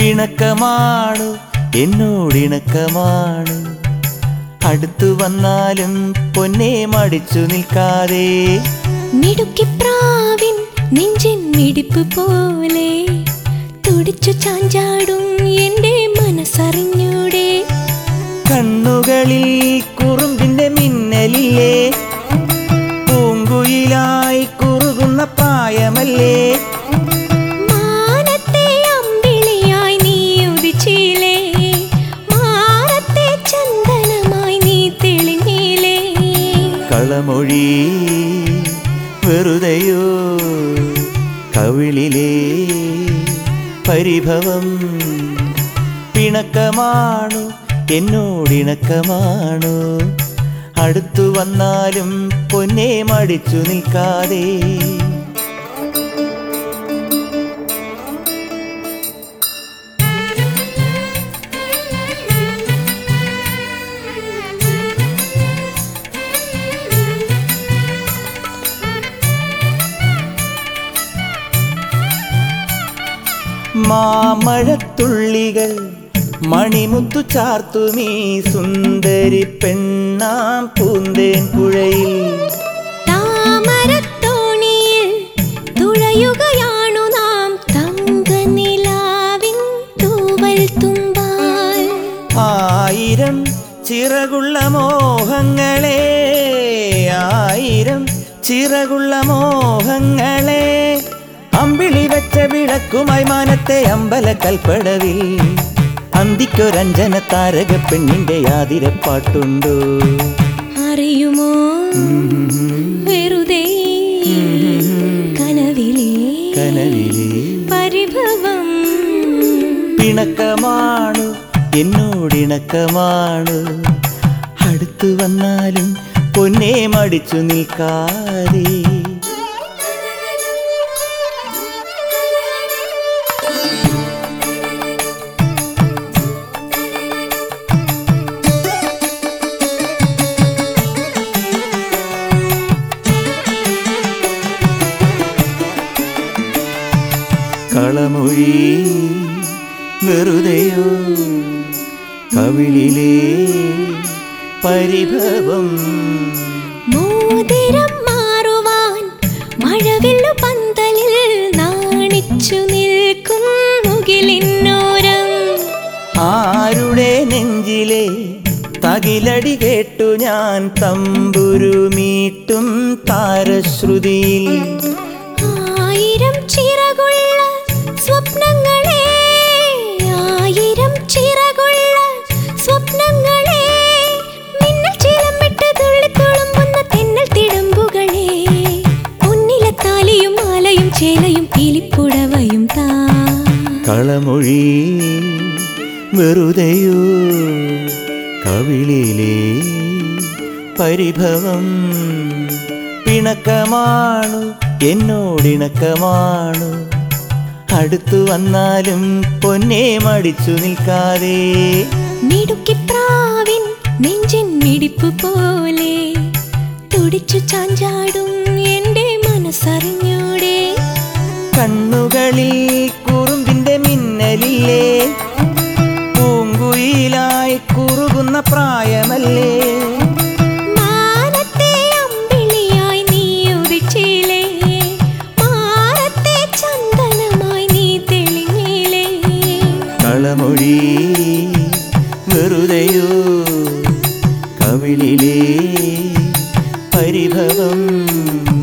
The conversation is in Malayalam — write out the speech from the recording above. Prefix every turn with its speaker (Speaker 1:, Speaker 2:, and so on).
Speaker 1: പിണക്കമാണു എന്നോടിണക്കമാണു അടുത്തു വന്നാലും പൊന്നെ മടിച്ചു നിൽക്കാതെ
Speaker 2: മിടുക്കിപ്രാവിൻ നെഞ്ചിൻ മിടിപ്പ് പോലെ തുടിച്ചു ചാഞ്ചാടും എന്റെ മനസ്സറിഞ്ഞൂടെ
Speaker 1: കണ്ണുകളിൽ കുറുമ്പിന്റെ മിന്നലില്ലേ പൂങ്കുയിലായി കുറുകുന്ന പ്രായമല്ലേ
Speaker 2: മാനത്തെ അമ്പിളിയായി നീ ഉദിച്ചില്ലേ മാറത്തെ ചന്ദനമായി നീ തെളിഞ്ഞില്ലേ
Speaker 1: കളമൊഴി വെറുതെയോ കവിളിലെ പരിഭവം പിണക്കമാണു എന്നോടിണക്കമാണു അടുത്തു വന്നാലും പൊന്നെ മടിച്ചു നിൽക്കാതെ മാമഴത്തുള്ളികൾ മണിമുത്തു ചാർത്തുമീ സുന്ദരി പെണ്ണാം പൂന്തേൻ പുഴയിൽ
Speaker 2: താമരത്തോണിയിൽ തുഴയുകയാണു നാം തങ്കനിലാവിൻ തൂവൽ തുമ്പാൽ
Speaker 1: ആയിരം ചിറകുള്ള മോഹങ്ങളെ ആയിരം ചിറകുള്ള മോഹങ്ങളെ അമ്പിളി വെച്ച വിളക്കുമായി മാനത്തെ അമ്പല കൽപ്പടവിൽ അന്തിക്കൊരഞ്ജന താരക പെണ്ണിന്റെ ആതിരപ്പാട്ടുണ്ടോ
Speaker 2: അറിയുമോ വെറുതെ കനവിലെ
Speaker 1: കനവിലെ
Speaker 2: പരിഭവം
Speaker 1: പിണക്കമാണു എന്നോടിണക്കമാണു അടുത്തു വന്നാലും പൊന്നെ മടിച്ചു നിൽക്കാതെ കളമൊഴി വെറുതെയോ കവിളിലെ പരിഭവം
Speaker 2: മോതിരം മാറുവാൻ മഴവില്ലു പന്തലിൽ നാണിച്ചു നിൽക്കും മുകിലിന്നോരം
Speaker 1: ആരുടെ നെഞ്ചിലെ തകിലടി കേട്ടു ഞാൻ തമ്പുരുമീട്ടും താരശ്രുതിയിൽ
Speaker 2: ആയിരം ചിറകുള്ള സ്വപ്നങ്ങളെ ആയിരം ചിറകുള്ള സ്വപ്നങ്ങളെ മിന്നൽ ചിലമ്പിട്ട് തുള്ളിത്തുളുമ്പുന്ന തെന്നൽ തിടമ്പുകളെ പൊന്നിലെ താലിയും മാലയും ചേലയും പീലിപ്പുടവയും താ
Speaker 1: കളമൊഴി വെറുതെയോ കവിളിലെ പരിഭവം പിണക്കമാണു എന്നോടിണക്കമാണു അടുത്തു വന്നാലും പൊന്നെ മടിച്ചു നിൽക്കാതെ
Speaker 2: മിടുക്കിപ്രാവിൻ നെഞ്ചിൻ മിടിപ്പ് പോലെ തുടിച്ചു ചാഞ്ചാടും എന്റെ മനസ്സറിഞ്ഞൂടെ
Speaker 1: കണ്ണുകളിൽ കുറുമ്പിന്റെ മിന്നലില്ലേ പൂങ്കുയിലായി കുറുകുന്ന പ്രായമല്ലേ
Speaker 2: മാനത്തെ അമ്പിളിയായി നീ ഉദിച്ചില്ലേ മാറത്തെ ചന്ദനമായി നീ തെളിഞ്ഞില്ലേ
Speaker 1: കളമൊഴി വെറുതെയോ കവിളിലെ പരിഭവം